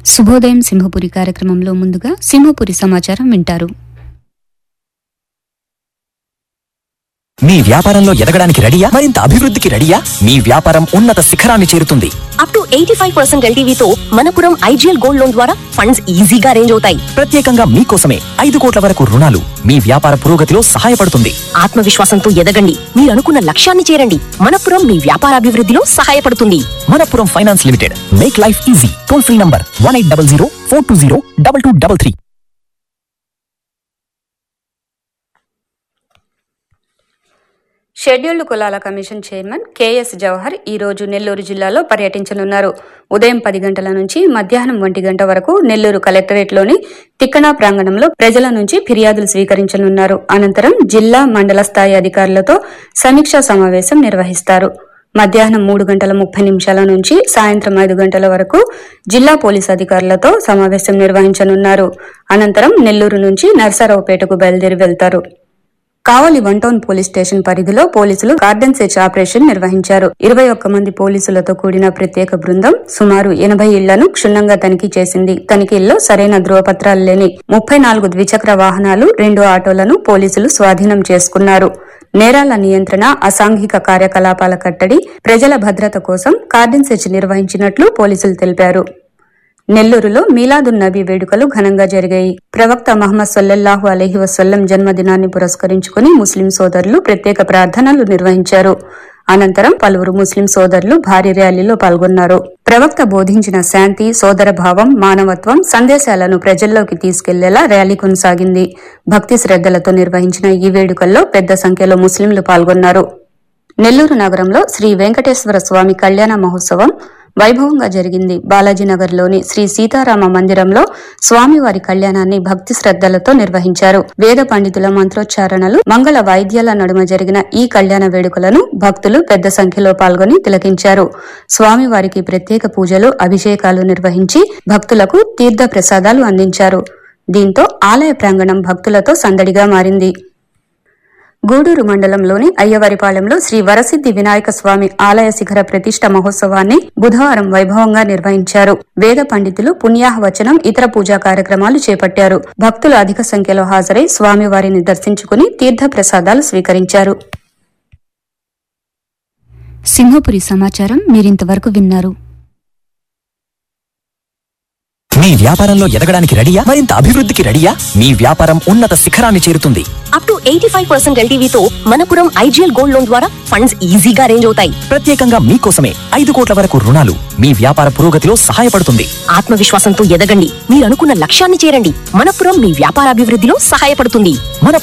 శుభోదయం సింహపురి కార్యక్రమంలో ముందుగా సింహపురి సమాచారం వింటారు మీ వ్యాపారంలో ఎదగడానికి రెడీయా మరింత అభివృద్ధికి రెడీయా మీ వ్యాపారం ఉన్నత శిఖరాన్ని చేరుతుంది up to eighty five percent ఎల్టీవీతో మనపురం ఐజీఎల్ గోల్డ్ లోన్ ద్వారా ఫండ్స్ ఈజీగా అరేంజ్ అవుతాయి ప్రత్యేకంగా మీకోసమే ఐదు కోట్ల వరకు రుణాలు మీ వ్యాపార పురోగతిలో సహాయపడుతుంది ఆత్మవిశ్వాసంతో ఎదగండి మీరు అనుకున్న లక్ష్యాన్ని చేరండి మనపురం మీ వ్యాపారాభివృద్ధిలో సహాయపడుతుంది Manappuram finance limited make life easy toll free number one eight double zero four two zero double two double three scheduled కులాల కమిషన్ చైర్మన్ కెఎస్ జవహర్ ఈ రోజు నెల్లూరు జిల్లాలో పర్యటించనున్నారు ఉదయం పది గంటల నుంచి మధ్యాహ్నం ఒంటి గంట వరకు నెల్లూరు కలెక్టరేట్లోని తిక్కనా ప్రాంగణంలో ప్రజల నుంచి ఫిర్యాదులు స్వీకరించనున్నారు అనంతరం జిల్లా మండల స్థాయి అధికారులతో సమీక్షా సమావేశం నిర్వహిస్తారు మధ్యాహ్నం మూడు గంటల ముప్పై నిమిషాల నుంచి సాయంత్రం ఐదు గంటల వరకు జిల్లా పోలీస్ అధికారులతో సమావేశం నిర్వహించనున్నారు అనంతరం నెల్లూరు నుంచి నర్సారావుపేటకు బయలుదేరి వెళ్తారు Kavali one town police station పరిధిలో పోలీసులు గార్డెన్ సెర్చ్ ఆపరేషన్ నిర్వహించారు ఇరవై ఒక్క మంది పోలీసులతో కూడిన ప్రత్యేక బృందం సుమారు ఎనభై ఇళ్లను క్షుణ్ణంగా తనిఖీ చేసింది తనిఖీల్లో సరైన ధృవపత్రాలు లేని ముప్పై నాలుగు ద్విచక్ర వాహనాలు రెండు ఆటోలను పోలీసులు స్వాధీనం చేసుకున్నారు నేరాల నియంత్రణ అసాంఘిక కార్యకలాపాల కట్టడి ప్రజల భద్రత కోసం కార్డెన్ సెర్చ్ నిర్వహించినట్లు పోలీసులు తెలిపారు నెల్లూరులో మీలాదున్ నబీ వేడుకలు ఘనంగా జరిగాయి ప్రవక్త మహమ్మద్ సల్లల్లాహు అలైహి వసల్లం జన్మదినాన్ని పురస్కరించుకుని ముస్లిం సోదరులు ప్రత్యేక ప్రార్థనలు నిర్వహించారు అనంతరం పలువురు ముస్లిం సోదరులు భారీ ర్యాలీలో పాల్గొన్నారు ప్రవక్త బోధించిన శాంతి సోదర భావం మానవత్వం సందేశాలను ప్రజల్లోకి తీసుకెళ్లేలా ర్యాలీ కొనసాగింది భక్తి శ్రద్దలతో నిర్వహించిన ఈ వేడుకల్లో పెద్ద సంఖ్యలో ముస్లింలు పాల్గొన్నారు నెల్లూరు నగరంలో శ్రీ వెంకటేశ్వర స్వామి కళ్యాణ మహోత్సవం వైభవంగా జరిగింది బాలాజీనగర్లోని శ్రీ సీతారామ మందిరంలో స్వామివారి కళ్యాణాన్ని భక్తి శ్రద్దలతో నిర్వహించారు వేద పండితుల మంత్రోచ్చారణలు మంగళ వాయిద్యాల నడుమ జరిగిన ఈ కళ్యాణ వేడుకలను భక్తులు పెద్ద సంఖ్యలో పాల్గొని తిలకించారు స్వామివారికి ప్రత్యేక పూజలు అభిషేకాలు నిర్వహించి భక్తులకు తీర్థ ప్రసాదాలు అందించారు దీంతో ఆలయ ప్రాంగణం భక్తులతో సందడిగా మారింది గూడూరు మండలంలోని అయ్యవారిపాలెంలో శ్రీ వరసిద్ది వినాయక స్వామి ఆలయ శిఖర ప్రతిష్ట మహోత్సవాన్ని బుధవారం వైభవంగా నిర్వహించారు వేద పండితులు పుణ్యాహవచనం ఇతర పూజా కార్యక్రమాలు చేపట్టారు భక్తులు అధిక సంఖ్యలో హాజరై స్వామివారిని దర్శించుకుని తీర్థ ప్రసాదాలు స్వీకరించారు సింహపురి సమాచారం మీరింతవరకు విన్నారు మీ వ్యాపారంలో ఎదగడానికి రెడీయా మరింత అభివృద్ధికి రెడీయా మీ వ్యాపారం ఉన్నత శిఖరాన్ని చేరుతుంది up to eighty five percent ఎల్టీవీతో మనపురం ఐజీఎల్ గోల్డ్ లోన్ ద్వారా ఫండ్స్ ఈజీగా అరేంజ్ అవుతాయి ప్రత్యేకంగా మీకోసమే ఐదు కోట్ల వరకు రుణాలు మీ వ్యాపార పురోగతిలో సహాయపడుతుంది ఆత్మవిశ్వాసంతో ఎదగండి మీరు అనుకున్న లక్ష్యాన్ని చేరండి మనపురం మీ వ్యాపారాభివృద్ధిలో సహాయపడుతుంది మన